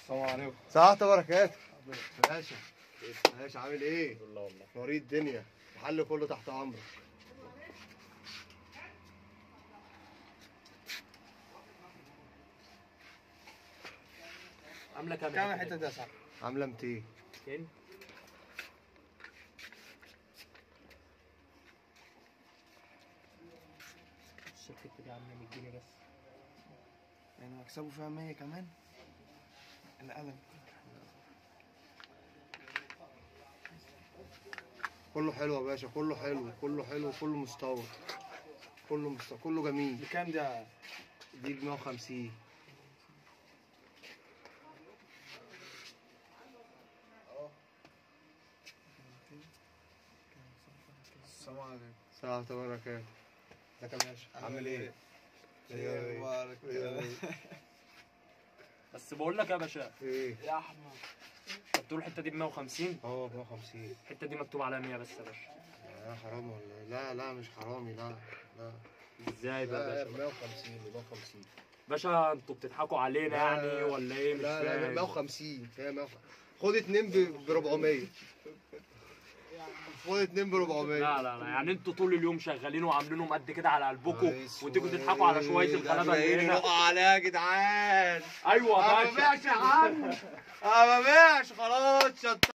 السلام عليكم ساعة بركات باشا باشا عامل ايه؟ الحمد لله والله نوري الدنيا الحل كله تحت امرك عامله كام كام الحته دي يا صاحبي؟ عامله 200 كام بص الحته دي عامله 100 جنيه بس يعني مكسبه فيها 100 كمان القلم كله حلو يا باشا كله حلو كله حلو كله مستورد كله مستورد كله جميل بكام ده؟ دي ب 150 السلام عليكم ساعة بركات ازيك يا باشا عامل ايه؟ يا مبارك بس بقول لك يا باشا ايه؟ يا احمد انت بتقول الحته دي ب 150 اه 150 الحته دي مكتوب عليها 100 بس يا باشا يا حرام ولا إيه؟ لا لا مش حرامي لا لا ازاي بقى لا يا باشا 150 150 باشا انتوا بتضحكوا علينا لا، يعني ولا ايه مش لا لا فاهم 150 هي 150 خد اتنين ب 400 خد اتنين ب 400 لا لا لا يعني انتوا طول اليوم شغالين وعاملينهم قد كده على قلبكم عايز وتيجوا شوية. تضحكوا على شويه ده الغلابه باين اللي هنا نقع عليها يا جدعان ايوه ما يا باشا ببيعش يا عم ما ببيعش خلاص شط